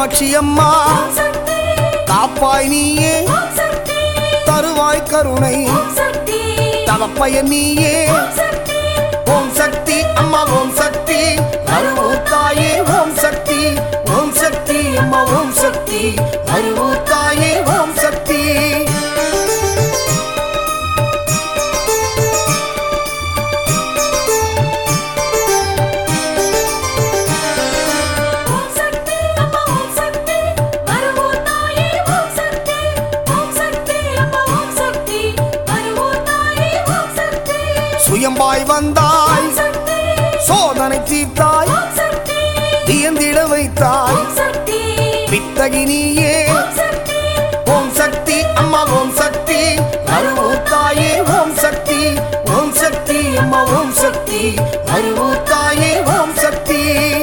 காமாட்சி அம்மா ஓம் சக்தி காப்பாய் நீயே ஓம் சக்தி தருவாய் கருணை ஓம் சக்தி தவப்பயன் நீயே ஓம் சக்தி ஓம் சக்தி அம்மா ஓம் சக்தி மருவூத்தாயே ஓம் சக்தி ஓம் சக்தி அம்மா ஓம் சக்தி மருவூத்தாயே ஓம் சக்தி ஓம் சக்தி அம்மா ஓம் சக்தி வருவோம் தாயே ஓம் சக்தி ஓம் சக்தி அம்மா ஓம் சக்தி வருவோம் தாயே ஓம் சக்தி சுயம்பாய் வந்தாய் ஓம் சக்தி சோதனை தீர்த்தாய் ஓம் சக்தி தியந்திட வைத்தாய் ஓம் சக்தி வித்தகி நீயே ஓம் சக்தி ஓம் சக்தி அம்மா ஓம் சக்தி மருவூத்தாயே ஓம் சக்தி ஓம் சக்தி அம்மா ஓம் சக்தி மருவூத்தாயே ஓம் சக்தி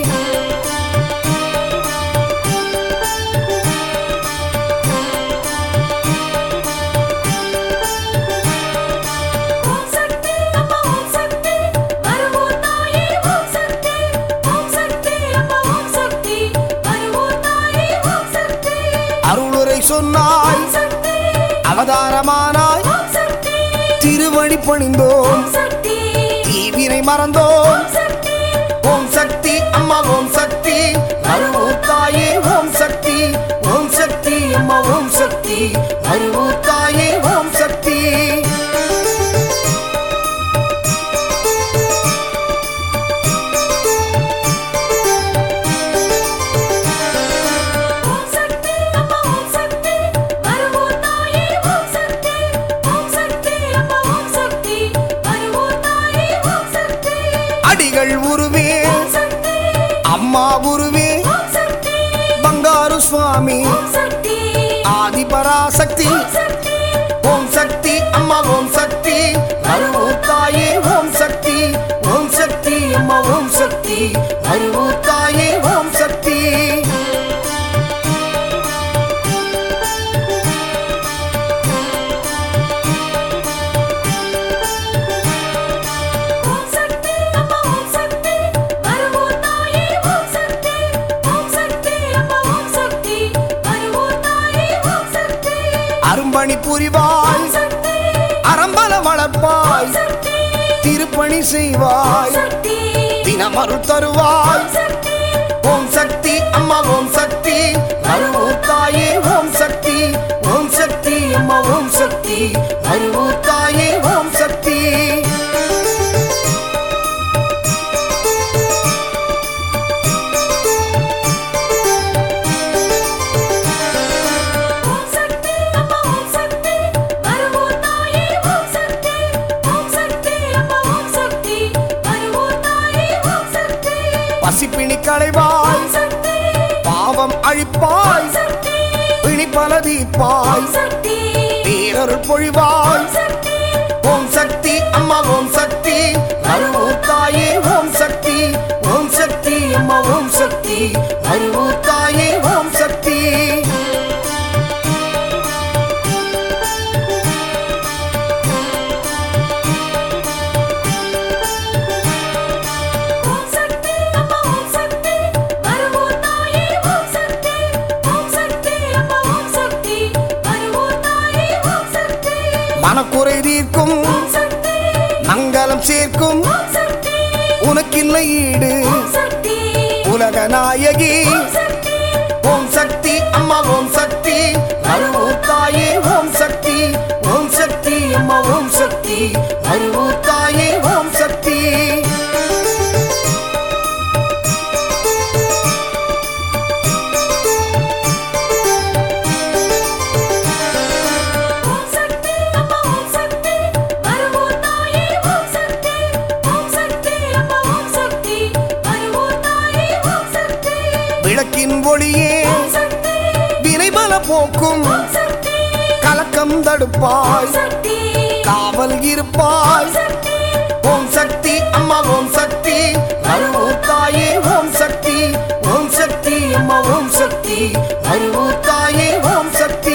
ஓம் சக்தி அம்மா ஓம் சக்தி வருவோம் தாயே ஓம் சக்தி ஓம் சக்தி அம்மா ஓம் சக்தி வருவோம் தாயே ஓம் சக்தி அருளுரை சொன்னாய் ஓம் சக்தி அவதாரமானாய் ஓம் சக்தி திருவழி பணிந்தோம் ஓம் சக்தி தீவினை மறந்தோம் ஓம் சக்தி ஓம் சக்தி அம்மா ஓம் சக்தி மருவூத்தாயே ஓம் சக்தி ஓம் சக்தி அம்மா ஓம் சக்தி மருவூத்தாயே ஓம் சக்தி ஓம் சக்தி அம்மா ஓம் சக்தி வருவோம் தாயே ஓம் சக்தி ஓம் சக்தி அம்மா ஓம் சக்தி வருவோம் தாயே ஓம் சக்தி அடிகள் உருவே ஓம் சக்தி அம்மா உருவே ஓம் சக்தி பங்காரு சுவாமி ஓம் சக்தி ஆதி பராசக்தி ஓம் சக்தி ஓம் சக்தி அம்மா ஓம் சக்தி மருவூத்தாயே ஓம் சக்தி ஓம் சக்தி அம்மா ஓம் சக்தி மருவூத்தாயே ஓம் சக்தி ஓம் சக்தி அம்மா ஓம் சக்தி வருவோம் தாயே ஓம் சக்தி ஓம் சக்தி அம்மா ஓம் சக்தி வருவோம் தாயே ஓம் சக்தி அரும்பணி புரிவாய் ஓம் சக்தி அறம்பல வளர்ப்பாய் ஓம் சக்தி திருப்பணி செய்வாய் சக்தி தினமருள் தருவாய் ஓம் சக்தி ஓம் சக்தி அம்மா ஓம் சக்தி மருவூத்தாயே ஓம் சக்தி ஓம் சக்தி அம்மா ஓம் சக்தி மருவூத்தாயே ஓம் சக்தி ஓம் சக்தி அம்மா ஓம் சக்தி வருவோம் தாயே ஓம் சக்தி ஓம் சக்தி அம்மா ஓம் சக்தி வருவோம் தாயே ஓம் சக்தி பசிப்பிணி களைவாய் ஓம் சக்தி பாவம் அழிப்பாய் ஓம் சக்தி பிணிப்பல தீர்ப்பாய் ஓம் சக்தி வீரருள் பொழிவாய் ஓம் சக்தி ஓம் சக்தி அம்மா ஓம் சக்தி மருவூத்தாயே ஓம் சக்தி ஓம் சக்தி அம்மா ஓம் சக்தி மருவூத்தாயே ஓம் சக்தி ஓம் சக்தி அம்மா ஓம் சக்தி வருவோம் தாயே ஓம் சக்தி ஓம் சக்தி அம்மா ஓம் சக்தி வருவோம் தாயே ஓம் சக்தி மனக்குறை தீர்க்கும் ஓம் சக்தி மங்களம் சேர்க்கும் ஓம் சக்தி உனக்கில்லை ஈடு ஓம் சக்தி உலக நாயகி ஓம் சக்தி ஓம் சக்தி அம்மா ஓம் சக்தி மருவூத்தாயே ஓம் சக்தி ஓம் சக்தி அம்மா ஓம் சக்தி மருவூத்தாயே ஓம் சக்தி ஓம் சக்தி அம்மா ஓம் சக்தி வருவோம் தாயே ஓம் சக்தி ஓம் சக்தி அம்மா ஓம் சக்தி வருவோம் தாயே ஓம் சக்தி விளக்கின் ஒளியே ஓம் சக்தி வினைபல போக்கும் ஓம் சக்தி கலக்கம் தடுப்பாய் ஓம் சக்தி காவல் இருப்பாய் சக்தி ஓம் சக்தி அம்மா ஓம் சக்தி மருவூத்தாயே ஓம் சக்தி ஓம் சக்தி அம்மா ஓம் சக்தி மருவூத்தாயே ஓம் சக்தி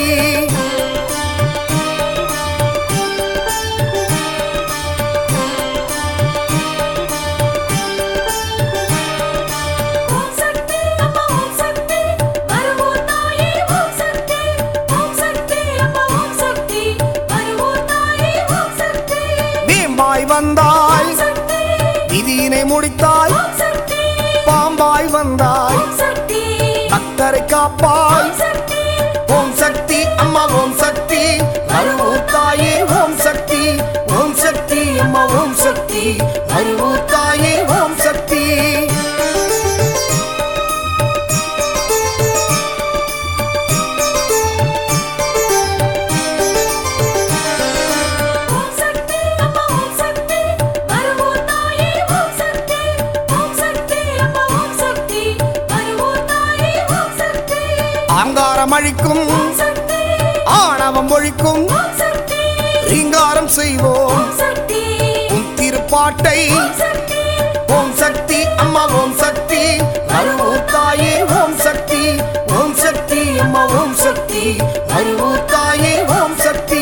ஓம் சக்தி அம்மா ஓம் சக்தி வருவோம் பாம்பாய் வந்தாய் ஓம் சக்தி விதியினை முடித்தாய் ஓம் சக்தி பாம்பாய் வந்தாய் ஓம் சக்தி பக்தரை காப்பாய் ஓம் சக்தி ஓம் சக்தி அம்மா ஓம் சக்தி மருவூத்தாயே ஓம் சக்தி ஓம் சக்தி அம்மா ஓம் சக்தி மருவூத்தாயே ஓம் சக்தி ஓம் சக்தி அம்மா ஓம் சக்தி மருவூத்தாயே ஓம் சக்தி ஓம் சக்தி அம்மா ஓம் சக்தி மருவூத்தாயே ஓம் சக்தி ஆங்காரம் அழிக்கும் ஓம் சக்தி ஆணவம் ஒழிக்கும் ஓம் சக்தி ரீங்காரம் செய்வோம் ஓம் சக்தி உன் திருப்பாட்டை ஓம் சக்தி ஓம் சக்தி அம்மா ஓம் சக்தி மருவூத்தாயே ஓம் சக்தி ஓம் சக்தி அம்மா ஓம் சக்தி மருவூத்தாயே ஓம் சக்தி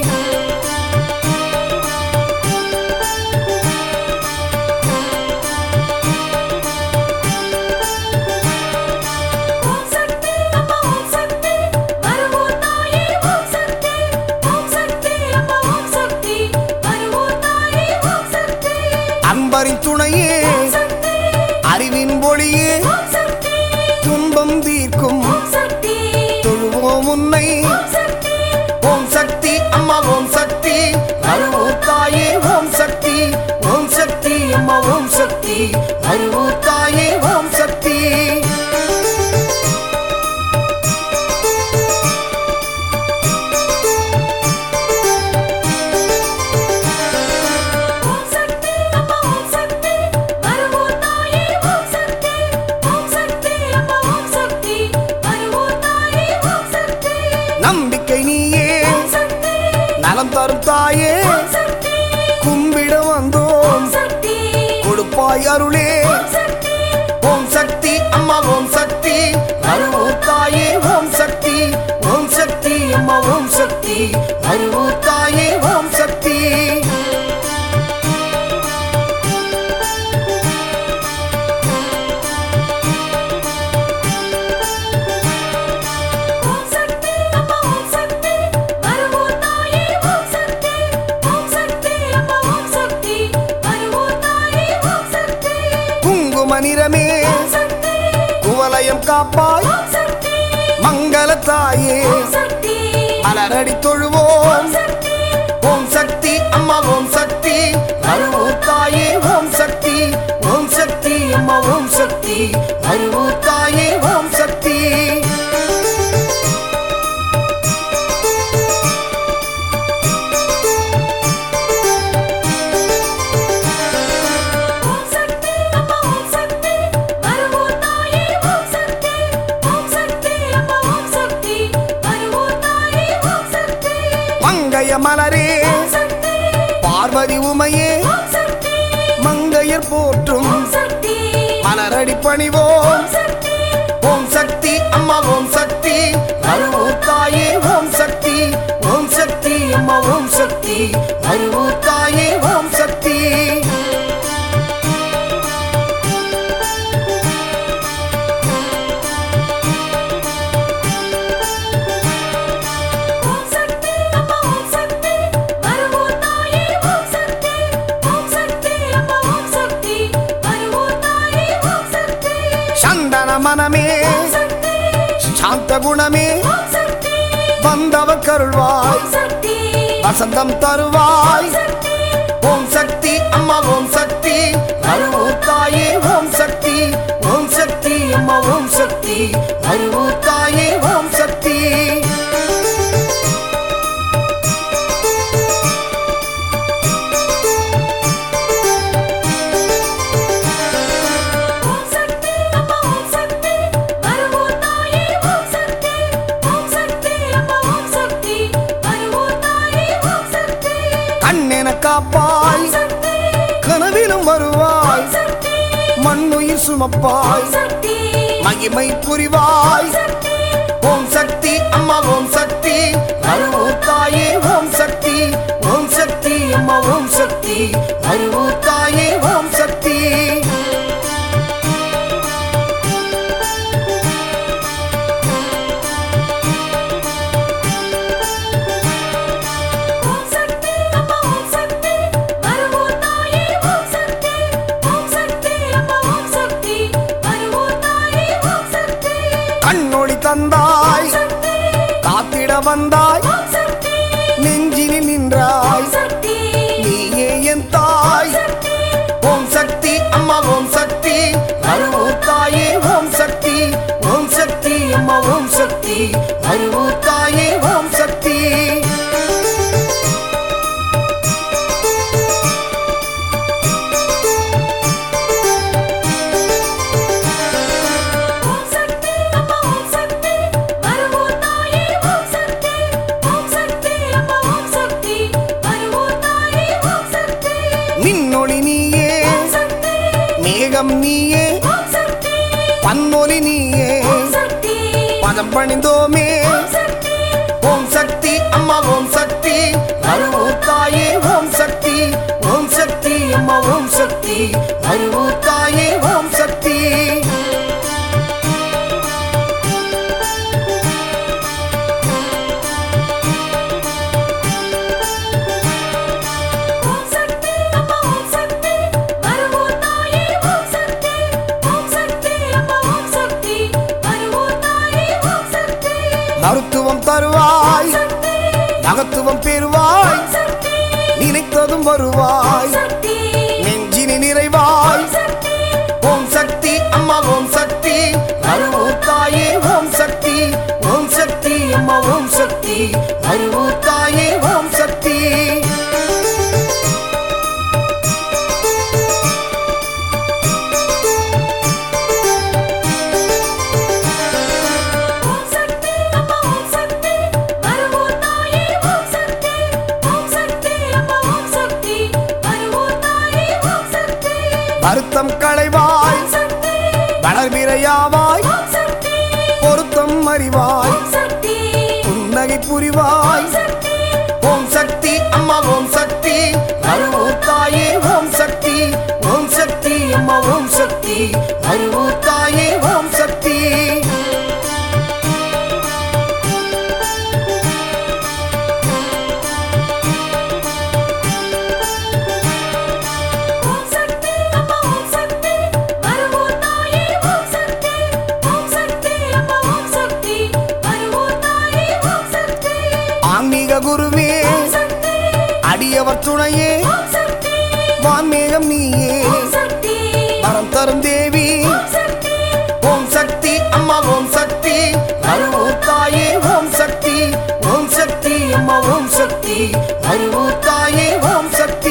ஓம் சக்தி அம்மா ஓம் சக்தி மருவூத்தாயே ஓம் சக்தி ஓம் சக்தி அம்மா ஓம் சக்தி மருவூத்தாயே ஓம் சக்தி அன்பரின் துணையே ஓம் சக்தி அறிவின் ஒளியே ஓம் சக்தி துன்பம் தீர்க்கும் ஓம் சக்தி தொழுவோம் உன்னை ஓம் சக்தி ஓம் சக்தி அம்மா ஓம் சக்தி மருவூத்தாயே ஓம் சக்தி ஓம் சக்தி அம்மா ஓம் சக்தி மருவூத்தாயே ஓம் சக்தி ஓம் சக்தி அம்மா ஓம் சக்தி மருவூத்தாயே ஓம் சக்தி ஓம் சக்தி அம்மா ஓம் சக்தி மருவூத்தாயே ஓம் சக்தி நம்பிக்கை நீயே ஓம் சக்தி நலம் தரும் தாயே ஓம் சக்தி கும்பிட வந்தோம் ஓம் சக்தி கொடுப்பாய் அருளே ஓம் சக்தி ஓம் சக்தி அம்மா ஓம் சக்தி மருவூத்தாயே ஓம் சக்தி ஓம் சக்தி அம்மா ஓம் சக்தி மருவூத்தாயே ஓம் சக்தி ஓம் சக்தி அம்மா ஓம் சக்தி மருவூத்தாயே ஓம் சக்தி ஓம் சக்தி அம்மா ஓம் சக்தி மருவூத்தாயே ஓம் சக்தி குங்கும நிறமே ஓம் சக்தி குவலயம் காப்பாய் ஓம் சக்தி மங்கள தாயே ஓம் சக்தி மலரடி தொழுவோம் ஓம் சக்தி ஓம் சக்தி அம்மா ஓம் சக்தி மருவூத்தாயே ஓம் சக்தி ஓம் சக்தி அம்மா ஓம் சக்தி மருவூத்தாயே ஓம் சக்தி ஓம் சக்தி அம்மா ஓம் சக்தி மருவூத்தாயே ஓம் சக்தி ஓம் சக்தி அம்மா ஓம் சக்தி மருவூத்தாயே ஓம் சக்தி மங்கைய மலரே ஓம் சக்தி பார்வதி உமையே ஓம் சக்தி மங்கையர் போற்றும் ஓம் சக்தி மலரடி பணிவோம் ஓம் சக்தி ஓம் சக்தி அம்மா ஓம் சக்தி மருவூத்தாயே ஓம் சக்தி ஓம் சக்தி அம்மா ஓம் சக்தி மருவூத்தாயே ஓம் சக்தி ஓம் சக்தி அம்மா ஓம் சக்தி மருவூத்தாயே ஓம் சக்தி ஓம் சக்தி அம்மா ஓம் சக்தி மருவூத்தாயே ஓம் சக்தி சந்தன மனமே ஓம் சக்தி சாந்த குணமே ஓம் சக்தி வந்தவ கருள்வாய் ஓம் சக்தி வசந்தம் தருவாய் சக்தி ஓம் சக்தி அம்மா ஓம் சக்தி மருவூத்தாயே ஓம் சக்தி ஓம் சக்தி அம்மா ஓம் சக்தி மருவூத்தாயே ஓம் சக்தி ஓம் சக்தி அம்மா ஓம் சக்தி மருவூத்தாயே ஓம் சக்தி ஓம் சக்தி அம்மா ஓம் சக்தி மருவூத்தாயே ஓம் சக்தி கண்ணென காப்பாய் ஓம் சக்தி கனவிலும் வருவாய் ஓம் சக்தி மண்ணுயிர் சுமப்பாய் ஓம் சக்தி மகிமை புரிவாய் சக்தி ஓம் சக்தி அம்மா ஓம் சக்தி மருவூத்தாயே ஓம் சக்தி ஓம் சக்தி அம்மா ஓம் சக்தி மருவூத்தாயே ஓம் சக்தி ஓம் சக்தி அம்மா ஓம் சக்தி வந்தாய் ஓம் சக்தி நெஞ்சினில் நின்றாய் ஓம் சக்தி நீயே என் தாய் சக்தி ஓம் சக்தி அம்மா ஓம் சக்தி மருவூர் தாயே ஓம் சக்தி ஓம் சக்தி அம்மா ஓம் சக்தி மருவூர் தாயே ஓம் சக்தி ஓம் சக்தி அம்மா ஓம் சக்தி மருவூர் தாயே ஓம் சக்தி ஓம் சக்தி அம்மா ஓம் சக்தி மருவூர் தாயே ஓம் சக்தி மின்னொளி நீயே ஓம் சக்தி மேகம் நீயே ஓம் சக்தி பன்னொலி நீயே ஓம் சக்தி பதம் பணிந்தோமே ஓம் சக்தி ஓம் சக்தி அம்மா ஓம் சக்தி மருவூர் தாயே ஓம் சக்தி ஓம் சக்தி அம்மா ஓம் சக்தி மருவூர் தாயே ஓம் சக்தி ஓம் சக்தி அம்மா ஓம் சக்தி மருவூர் தாயே ஓம் சக்தி ஓம் சக்தி அம்மா ஓம் சக்தி மருவூர் தாயே ஓம் சக்தி மருத்துவம் தருவாய் சக்தி மகத்துவம் பெறுவாய் ஓம் சக்தி நினைத்ததும் வருவாய் சக்தி நெஞ்சினி நிறைவாய் சக்தி ஓம் சக்தி அம்மா ஓம் சக்தி மருவூர் தாயே ஓம் சக்தி ஓம் சக்தி அம்மா ஓம் சக்தி மருவூர் தாயே ஓம் சக்தி ஓம் சக்தி அம்மா ஓம் சக்தி மருவூர் தாயே ஓம் சக்தி ஓம் சக்தி அம்மா ஓம் சக்தி மருவூர் தாயே ஓம் சக்தி வருத்தம் களைவாய் ஓம் சக்தி வளர்பிறையாவாய் ஓம் சக்தி பொருத்தம் அறிவாய் ஓம் சக்தி புன்னகை புரிவாய் சக்தி ஓம் சக்தி அம்மா ஓம் சக்தி மருவூர் தாயே ஓம் சக்தி ஓம் சக்தி அம்மா ஓம் சக்தி மருவூர் தாயே ஓம் சக்தி ஓம் சக்தி அம்மா ஓம் சக்தி மருவூர் தாயே ஓம் சக்தி ஓம் சக்தி அம்மா ஓம் சக்தி மருவூர் தாயே ஓம் சக்தி ஆன்மீக குருவே ஓம் சக்தி அடியவர் துணையே ஓம் சக்தி வான்மேகம் நீயே ஓம் சக்தி வரம் தரும் தேவி ஓம் சக்தி ஓம் சக்தி அம்மா ஓம் சக்தி மருவூர் தாயே ஓம் சக்தி ஓம் சக்தி அம்மா ஓம் சக்தி மருவூர் தாயே ஓம் சக்தி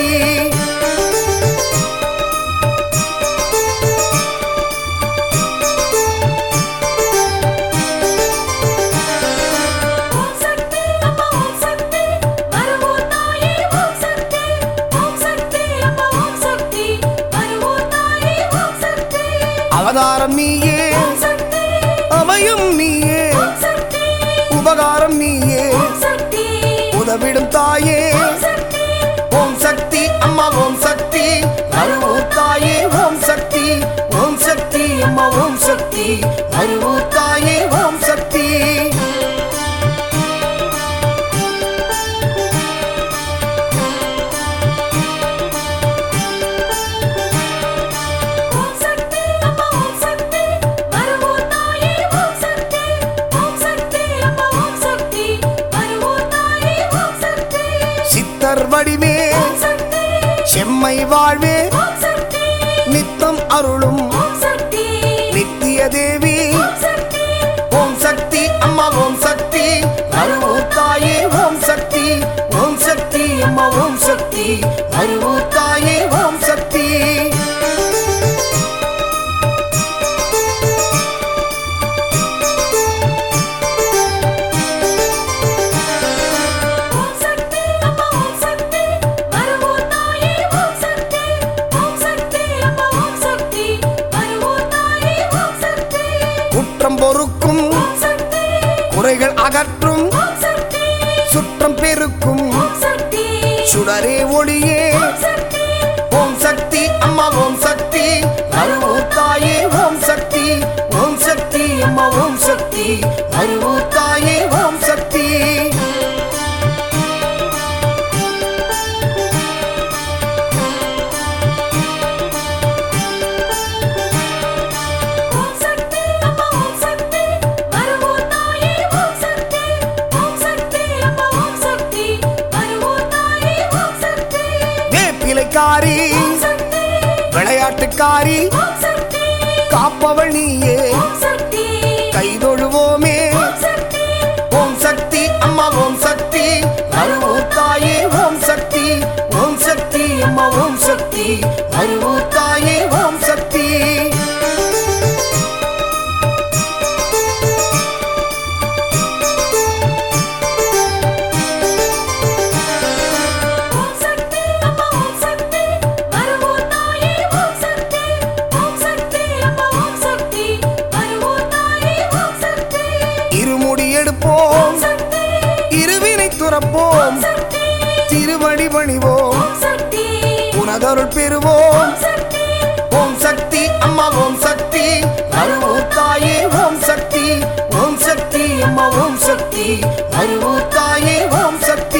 ஓம் சக்தி அம்மா ஓம் சக்தி மருவூர் தாயே ஓம் சக்தி ஓம் சக்தி அம்மா ஓம் சக்தி மருவூர் தாயே ஓம் சக்தி அவதாரம் நீயே ஓம் சக்தி அமையும் நீயே ஓம் சக்தி உபகாரம் நீயே ஓம் சக்தி உதவிடும் தாயே ஓம் சக்தி ஓம் சக்தி அம்மா ஓம் சக்தி மருவூர் தாயே ஓம் சக்தி ஓம் சக்தி அம்மா ஓம் சக்தி மருவூர் தாயே ஓம் சக்தி ஓம் சக்தி அம்மா ஓம் சக்தி மருவூர் தாயே ஓம் சக்தி ஓம் சக்தி அம்மா ஓம் சக்தி மருவூர் தாயே ஓம் சக்தி சித்தர் வடிவே ஓம் சக்தி செம்மை வாழ்வே ஓம் சக்தி நித்தம் அருளும் ஓம் சக்தி நித்திய தேவி ஓம் சக்தி ஓம் சக்தி அம்மா ஓம் சக்தி மருவூர் தாயே ஓம் சக்தி ஓம் சக்தி அம்மா ஓம் சக்தி மருவூர் தாயே ஓம் சக்தி ஓம் சக்தி அம்மா ஓம் சக்தி மருவூர் தாயே ஓம் சக்தி ஓம் சக்தி அம்மா ஓம் சக்தி மருவூர் தாயே ஓம் சக்தி குற்றம் பொறுக்கும் ஓம் சக்தி குறைகள் அகற்றும் ஓம் சக்தி சுற்றம் பெருக்கும் ஓம் சக்தி சுடரே ஒளியே ஓம் சக்தி ஓம் சக்தி அம்மா ஓம் சக்தி மருவூர் தாயே ஓம் சக்தி ஓம் சக்தி அம்மா ஓம் சக்தி மருவூர் தாயே ஓம் சக்தி ஓம் சக்தி அம்மா ஓம் சக்தி மருவூர் தாயே ஓம் சக்தி ஓம் சக்தி வேலைக்காரி ஓம் சக்தி விளையாட்டுக்காரி ஓம் சக்தி காப்பவள் நீயே ஓம் சக்தி கைதொழுவோமே ஓம் சக்தி ஓம் சக்தி அம்மா ஓம் சக்தி மருவூர் தாயே ஓம் சக்தி ஓம் சக்தி அம்மா ஓம் சக்தி மருவூர் தாயே ஓம் சக்தி ஓம் சக்தி அம்மா ஓம் சக்தி மருவூர் தாயே ஓம் சக்தி ஓம் சக்தி அம்மா ஓம் சக்தி மருவூர் தாயே ஓம் சக்தி இருமுடி எடுப்போம் ஓம் சக்தி இருவினை துறப்போம் ஓம் சக்தி திருவடி பணிவோம் ஓம் சக்தி உனதருள் பெறுவோம் ஓம் சக்தி ஓம் சக்தி அம்மா ஓம் சக்தி மருவூர் தாயே ஓம் சக்தி ஓம் சக்தி அம்மா ஓம் சக்தி மருவூர் தாயே ஓம் சக்தி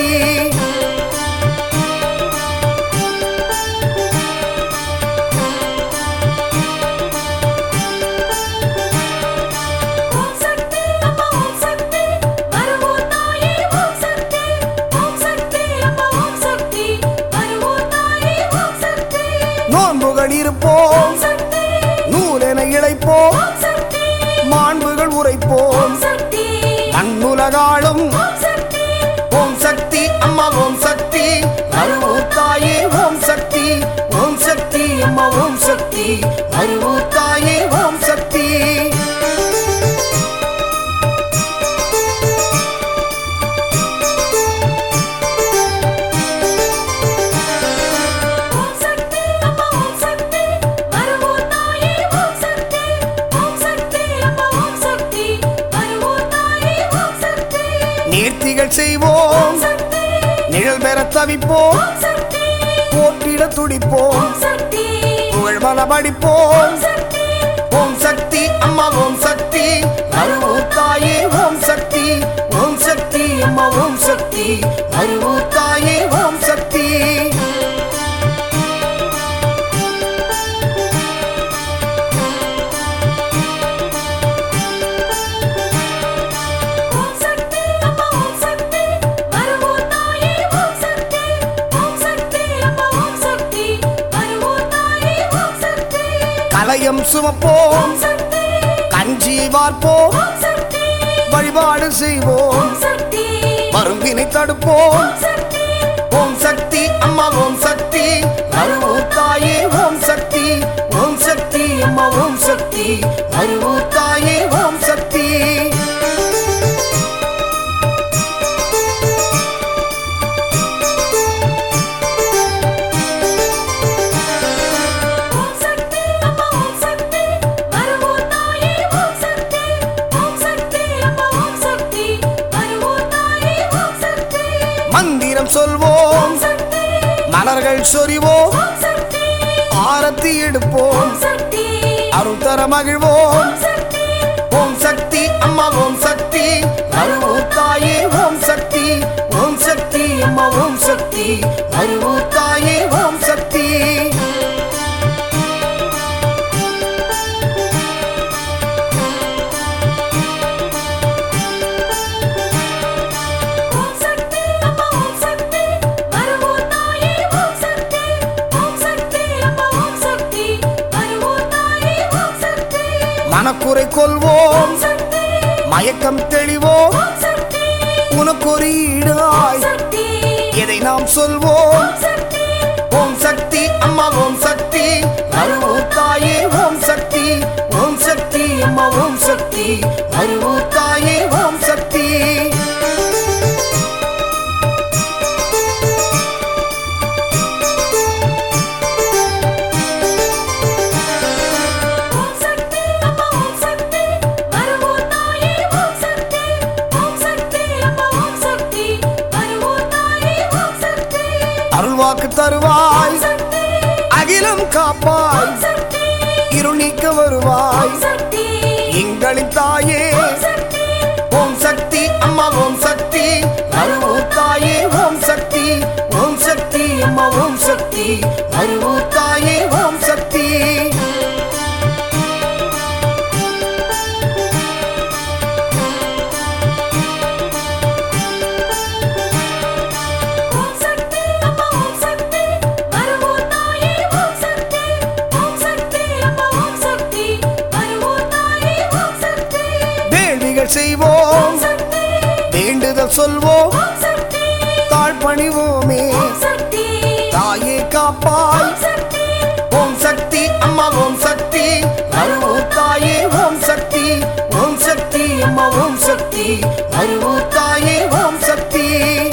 ஓம் சக்தி அம்மா ஓம் சக்தி மருவூர் தாயே ஓம் சக்தி ஓம் சக்தி அம்மா ஓம் சக்தி மருவூர் தாயே ஓம் சக்தி நோன்புகள் இருப்போம் ஓம் சக்தி நூலென இழைப்போம் ஓம் சக்தி மாண்புகள் உரைப்போம் ஓம் சக்தி மண்ணுலகாளும் ஓம் சக்தி ஓம் சக்தி அம்மா ஓம் சக்தி மருவூர் தாயே ஓம் சக்தி ஓம் சக்தி அம்மா ஓம் சக்தி மருவூர் தாயே ஓம் சக்தி ஓம் சக்தி அம்மா ஓம் சக்தி மருவூர் தாயே ஓம் சக்தி ஓம் சக்தி அம்மா ஓம் சக்தி மருவூர் தாயே ஓம் சக்தி நேர்த்திகள் செய்வோம் ஓம் சக்தி நிழல் பெற தவிப்போம் ஓம் சக்தி போற்றிட துடிப்போம் ஓம் சக்தி புகழ் பல படிப்போம் ஓம் சக்தி ஓம் சக்தி அம்மா ஓம் சக்தி மருவூர் தாயே ஓம் சக்தி ஓம் சக்தி அம்மா ஓம் சக்தி மருவூர் தாயே ஓம் சக்தி ஓம் சக்தி அம்மா ஓம் சக்தி மருவூர் தாயே ஓம் சக்தி ஓம் சக்தி அம்மா ஓம் சக்தி மருவூர் தாயே ஓம் சக்தி கலயம் சுமப்போம் ஓம் சக்தி கஞ்சி வார்ப்போம் ஓம் சக்தி வழிபாடு செய்வோம் ஓம் சக்தி மருங்கினை தடுப்போம் ஓம் சக்தி ஓம் சக்தி அம்மா ஓம் சக்தி மருவூர் தாயே ஓம் சக்தி ஓம் சக்தி அம்மா ஓம் சக்தி மருவூர் தாயே ஓம் சக்தி ஓம் சக்தி அம்மா ஓம் சக்தி மருவூர் தாயே ஓம் சக்தி ஓம் சக்தி அம்மா ஓம் சக்தி மருவூர் தாயே ஓம் சக்தி மந்திரம் சொல்வோம் ஓம் சக்தி மலர்கள் சொரிவோம் ஓம் சக்தி ஆரத்தி எடுப்போம் ஓம் சக்தி அருள் தர மகிழ்வோம் ஓம் சக்தி ஓம் சக்தி அம்மா ஓம் சக்தி மருவூர் தாயே ஓம் சக்தி ஓம் சக்தி அம்மா ஓம் சக்தி மருவூர் தாயே ஓம் சக்தி ஓம் சக்தி அம்மா ஓம் சக்தி மருவூர் தாயே ஓம் சக்தி ஓம் சக்தி அம்மா ஓம் சக்தி மருவூர் தாயே ஓம் சக்தி மனக்குறை கொள்வோம் ஓம் சக்தி மயக்கம் தெளிவோம் ஓம் சக்தி உனக்கொரு ஈடாய் சக்தி எதை நாம் சொல்வோம் ஓம் சக்தி ஓம் சக்தி அம்மா ஓம் சக்தி மருவூர் தாயே ஓம் சக்தி ஓம் சக்தி அம்மா ஓம் சக்தி மருவூர் தாயே ஓம் சக்தி ஓம் சக்தி அம்மா ஓம் சக்தி மருவூர் தாயே ஓம் சக்தி ஓம் சக்தி அம்மா ஓம் சக்தி மருவூர் தாயே ஓம் சக்தி அருள்வாக்கு தருவாய் ஓம் சக்தி அகிலம் காப்பாய் ஓம் சக்தி இருள் நீக்க வருவாய் ஓம் சக்தி எங்களின் தாயே ஓம் சக்தி ஓம் சக்தி அம்மா ஓம் சக்தி மருவூர் தாயே ஓம் சக்தி ஓம் சக்தி அம்மா ஓம் சக்தி மருவூர் தாயே ஓம் சக்தி ஓம் சக்தி அம்மா ஓம் சக்தி மருவூர் சொல்வோம் ஓம் சக்தி தாழ் பணிவோமே ஓம் சக்தி தாயே காப்பாய் ஓம் சக்தி ஓம் சக்தி அம்மா ஓம் சக்தி மருவூர் தாயே ஓம் சக்தி ஓம் சக்தி அம்மா ஓம் சக்தி மருவூர் தாயே ஓம் சக்தி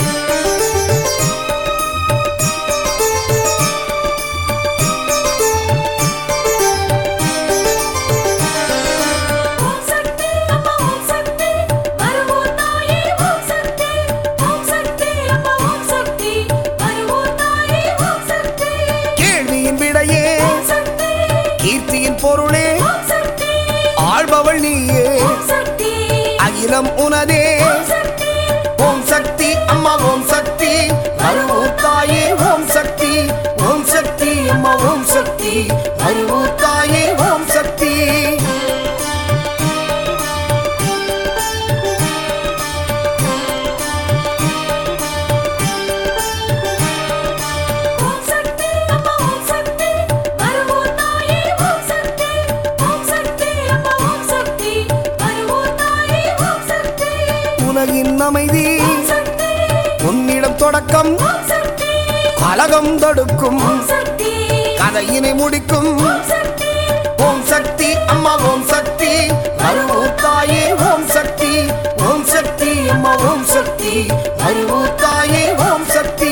ஓம் சக்தி அம்மா ஓம் சக்தி மருவூர் தாயே ஓம் சக்தி ஓம் சக்தி அம்மா ஓம் சக்தி மருவூர் தாயே ஓம் சக்தி கேள்வியின் விடையே ஓம் சக்தி கீர்த்தியின் பொருளே ஓம் சக்தி ஆள்பவள் நீயே ஓம் சக்தி அகிலம் உனதே ஓம் சக்தி ஓம் சக்தி அம்மா ஓம் சக்தி மருவூர் தாயே ஓம் சக்தி ஓம் சக்தி அம்மா ஓம் சக்தி மருவூர் தாயே ஓம் சக்தி ஓம் சக்தி அம்மா ஓம் சக்தி மருவூர் தாயே ஓம் சக்தி ஓம் சக்தி அம்மா ஓம் சக்தி மருவூர் தாயே ஓம் சக்தி உலகின் அமைதி ஓம் சக்தி உன்னிடம் தொடக்கம் ஓம் சக்தி கலகம் தடுக்கும் ஓம் சக்தி கதையினை முடிக்கும் ஓம் சக்தி ஓம் சக்தி அம்மா ஓம் சக்தி மருவூர் தாயே ஓம் சக்தி ஓம் சக்தி அம்மா ஓம் சக்தி மருவூர் தாயே ஓம் சக்தி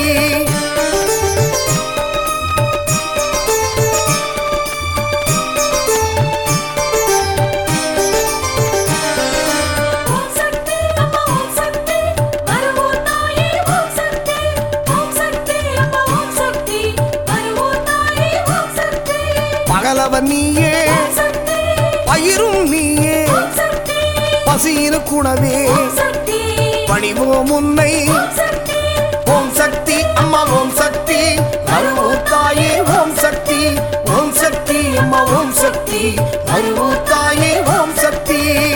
ஓம் சக்தி அம்மா ஓம் சக்தி மருவூர் தாயே ஓம் சக்தி ஓம் சக்தி அம்மா ஓம் சக்தி மருவூர் தாயே ஓம் சக்தி பகலவன் நீயே ஓம் சக்தி பயிரும் நீயே ஓம் சக்தி பசியினு குணவே ஓம் சக்தி பணிவோம் உன்னை ஓம் சக்தி ஓம் சக்தி அம்மா ஓம் சக்தி மருவூர் தாயே ஓம் சக்தி ஓம் சக்தி அம்மா ஓம் சக்தி மருவூர் தாயே ஓம் சக்தி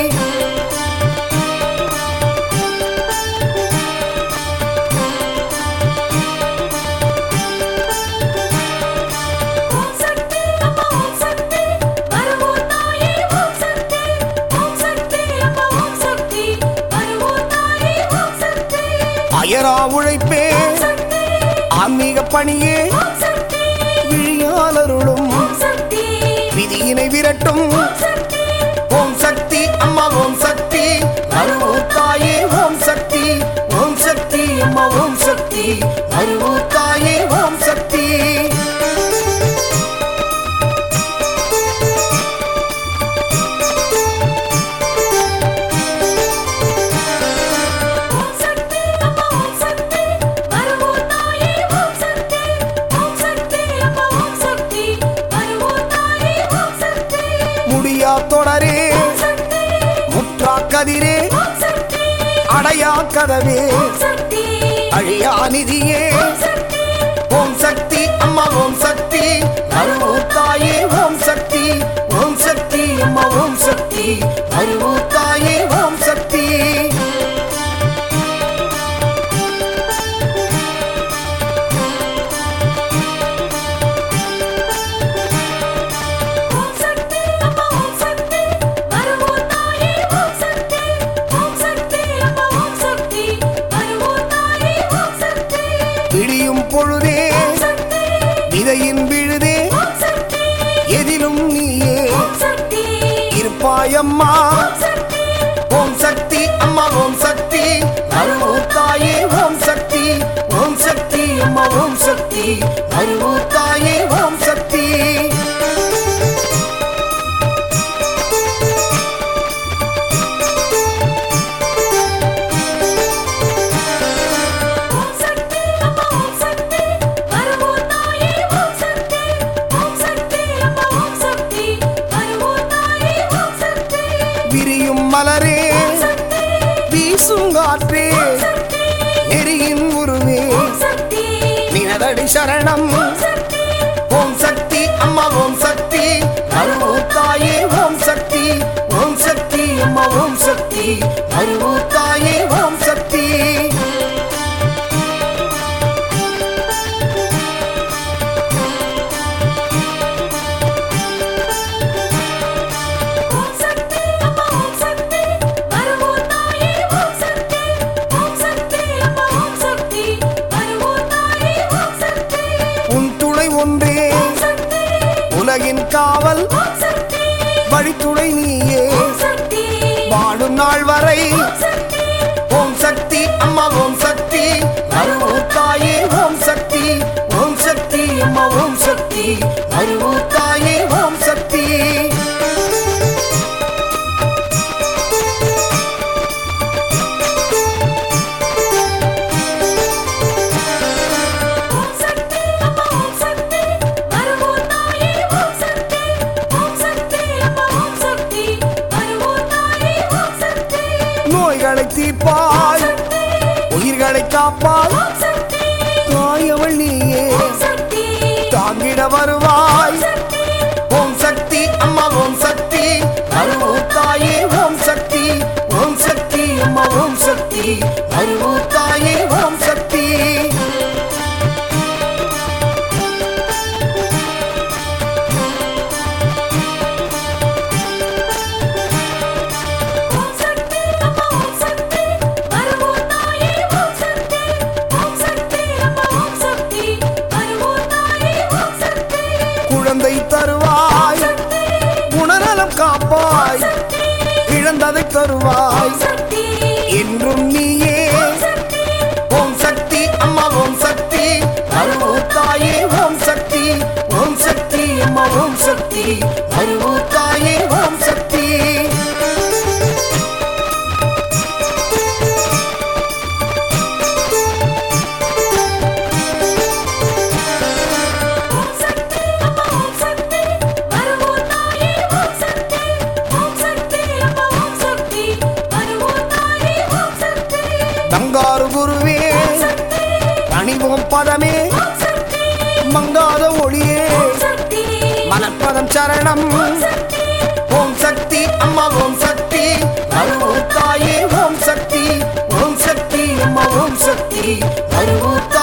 ஓம் சக்தி அம்மா ஓம் சக்தி மருவூர் தாயே ஓம் சக்தி ஓம் சக்தி அம்மா ஓம் சக்தி மருவூர் தாயே ஓம் சக்தி அயரா உழைப்பே ஓம் சக்தி ஆன்மீக பணியே ஓம் சக்தி விழியாளருளும் ஓம் சக்தி விதியினை விரட்டும் ஓம் சக்தி ஓம் சக்தி அம்மா ஓம் சக்தி மருவூர் தாயே ஓம் சக்தி ஓம் சக்தி அம்மா ஓம் சக்தி மருவூர் தாயே ஓம் சக்தி ஓம் சக்தி அம்மா ஓம் சக்தி மருவூர் தாயே ஓம் சக்தி ஓம் சக்தி அம்மா ஓம் சக்தி மருவூர் தாயே ஓம் சக்தி முடியா தொடரே ஓம் சக்தி முற்றா கதிரே ஓம் சக்தி அடையா கதவே ஓம் சக்தி அழியா நிதியே ஓம் சக்தி ஓம் சக்தி அம்மா ஓம் சக்தி மருவூர் தாயே ஓம் சக்தி ஓம் சக்தி அம்மா ஓம் சக்தி மருவூர் தாயே ஓம் சக்தி ஓம் சக்தி அம்மா ஓம் சக்தி மருவூர் தாயே ஓம் சக்தி ஓம் சக்தி அம்மா ஓம் சக்தி மருவூர் தாயே ஓம் சக்தி விடியும் பொழுதே ஓம் சக்தி விதையின் விழுதே ஓம் சக்தி எதிலும் நீயே ஓம் சக்தி இருப்பாயம்மா ஓம் சக்தி ஓம் சக்தி அம்மா ஓம் சக்தி மருவூர் தாயே ஓம் சக்தி ஓம் சக்தி அம்மா ஓம் சக்தி மருவூர் தாயே ஓம் சக்தி ஓம் சக்தி அம்மா ஓம் சக்தி மருவூர் தாயே ஓம் சக்தி ஓம் சக்தி அம்மா ஓம் சக்தி மருவூர் தாயே ஓம் சக்தி விரியும் மலரே ஓம் சக்தி வீசும் காற்றே ஓம் சக்தி நெறியின் உருவே ஓம் சக்தி நினதடி சரணம் ஓம் சக்தி ஓம் சக்தி அம்மா ஓம் சக்தி மருவூர் தாயே ஓம் சக்தி ஓம் சக்தி அம்மா ஓம் சக்தி மருவூர் தாயே ஓம் சக்தி ஓம் சக்தி அம்மா ஓம் சக்தி மருவூர் தாயே ஓம் சக்தி ஓம் சக்தி உலகின் காவல் ஓம் சக்தி வழித்துணை நீயே ஓம் சக்தி வாழும் நாள் வரை ஓம் சக்தி ஓம் சக்தி அம்மா ஓம் சக்தி மருவூர் தாயே ஓம் சக்தி ஓம் சக்தி அம்மா ஓம் சக்தி மருவூர் தாயே ஓம் சக்தி ஓம் சக்தி அம்மா ஓம் சக்தி மருவூர் தாயே ஓம் சக்தி ஓம் சக்தி அம்மா ஓம் சக்தி மருவூர் தாயே ஓம் சக்தி நோய்களை தீர்ப்பாய் உயிர்களை காப்பாய் ஓம் சக்தி தாயவள் நீயே ஓம் சக்தி தாங்கிட வருவாய் சக்தி ஓம் சக்தி அம்மா ஓம் சக்தி மருவூர் தாயே ஓம் சக்தி ஓம் சக்தி அம்மா ஓம் சக்தி மருவூர் தாயே ஓம் சக்தி ஓம் சக்தி அம்மா ஓம் சக்தி மருவூர் தாயே ஓம் சக்தி ஓம் சக்தி அம்மா ஓம் சக்தி மருவூர் தாயே ஓம் சக்தி குழந்தை தருவாய் சக்தி குணநலம் காப்பாய் சக்தி இழந்ததை தருவாய் சக்தி என்றும் நீயே சக்தி ஓம் சக்தி அம்மா ஓம் சக்தி மருவூர் தாயே ஓம் சக்தி ஓம் சக்தி அம்மா ஓம் சக்தி மருவூர் தாயே ஓம் சக்தி ஓம் சக்தி அம்மா ஓம் சக்தி மருவூர் தாயே ஓம் சக்தி ஓம் சக்தி அம்மா ஓம் சக்தி மருவூர் தாயே ஓம் சக்தி தங்காரு குருவே சக்தி அணிவோம் பதமே ஓம் சக்தி மங்காத ஒளியே ஓம் சக்தி மலர்பதம் சரணம் சக்தி ஓம் சக்தி அம்மா ஓம் சக்தி மருவூர் தாயே ஓம் சக்தி ஓம் சக்தி அம்மா ஓம் சக்தி மருவூர்